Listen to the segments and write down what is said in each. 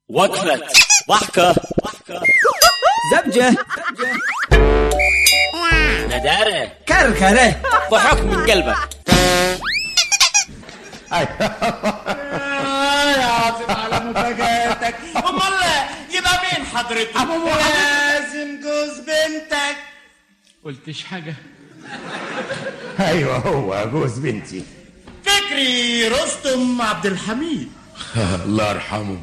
وقفة ضحكة زبجة ندارة كركرة ضحك من قلبك يا عاصم على مفاجاتك امال يبقى مين حضرتك ابو لازم جوز بنتك قلتش حاجة ايوه هو جوز بنتي فكري رستم عبد الحميد الله يرحمه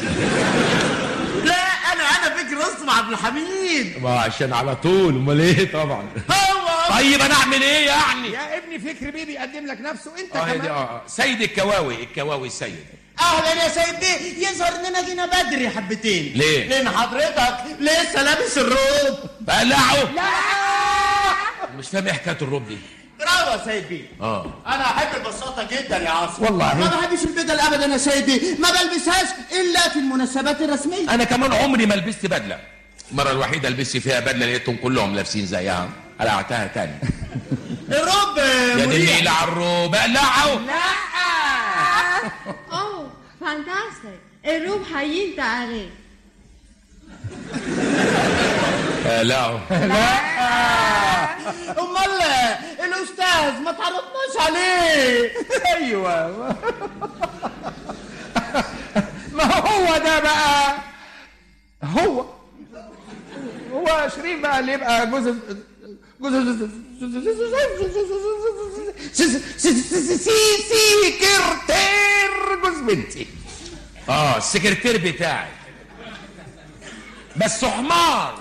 لا انا انا فكري رستم عبد الحميد ما عشان على طول امال ايه طبعا هو طيب انا اعمل ايه يعني يا ابني فكري بيه بيقدم لك نفسه انت اه هي دي كمان اه سيد الكواوي الكواوي السيد اهلا يا سيد بيه يظهر اننا جينا بدري حبتين ليه؟ لان حضرتك لسه لابس الروب بقلعه لا مش فاهم ايه حكايه الروب دي برافو يا سيد بيه اه انا احب البساطه جدا يا عاصم والله. ما بحبش البدل ابدا يا سيد بيه ما بلبسهاش الا في المناسبات الرسميه انا كمان عمري ما لبست بدله المره الوحيده لبست فيها بدله لقيتهم كلهم لابسين زيها قلعتها تاني الروب يا دي مريح. النيل على الروب اقلعه اوه فانتاستيك الروب هينت عليه اقلعه امال الاستاذ ما تعرفناش عليه ايوه ما هو ده بقى هو هو شريف بقى اللي يبقى جوز جوز سكرتير جوز بنتي اه السكرتير بتاعي بس حمار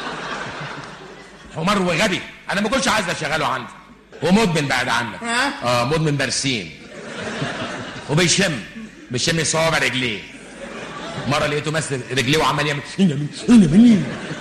حمار وغبي انا ما كنتش عايز اشغله عندي ومدمن بعد عنك ها؟ اه مدمن برسيم وبيشم بيشم صوابع رجليه مره لقيته ماسك رجليه وعمال يعمل